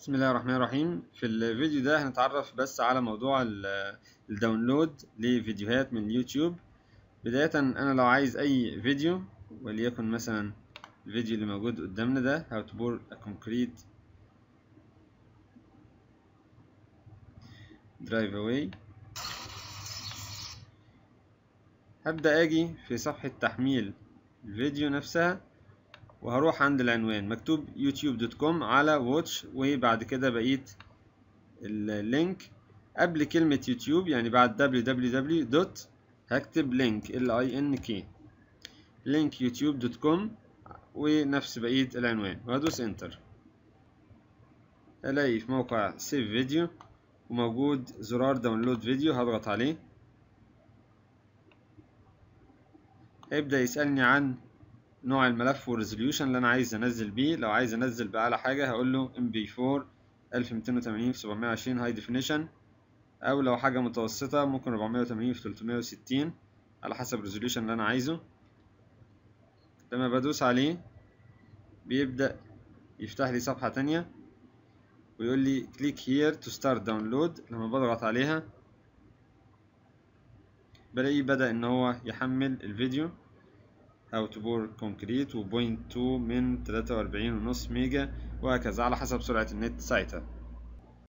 بسم الله الرحمن الرحيم في الفيديو ده هنتعرف بس على موضوع ال- الداونلود لفيديوهات من اليوتيوب بداية أنا لو عايز أي فيديو وليكن مثلا الفيديو اللي موجود قدامنا ده how to pour a concrete drive away هبدأ أجي في صفحة تحميل الفيديو نفسها وهروح عند العنوان مكتوب youtube.com على واتش وبعد كده بقيت اللينك قبل كلمة يوتيوب يعني بعد www دوت هكتب لينك ال i n k لينك youtube.com ونفس بقية العنوان وهدوس انتر الاقي في موقع سيف فيديو وموجود زرار داونلود فيديو هضغط عليه هيبدأ يسألني عن نوع الملف والريزوليوشن اللي انا عايز انزل بيه لو عايز انزل باعلى حاجه هقول له mp4 1280 في 720 هاي ديفينيشن او لو حاجه متوسطه ممكن 480 في 360 على حسب الريزوليوشن اللي انا عايزه لما بدوس عليه بيبدا يفتح لي صفحه تانية ويقول لي click here to start download لما بضغط عليها بلاقيه بدأ ان هو يحمل الفيديو how to pour concrete و 0.2 من 43.5 ميجا وهكذا على حسب سرعة النت ساعتها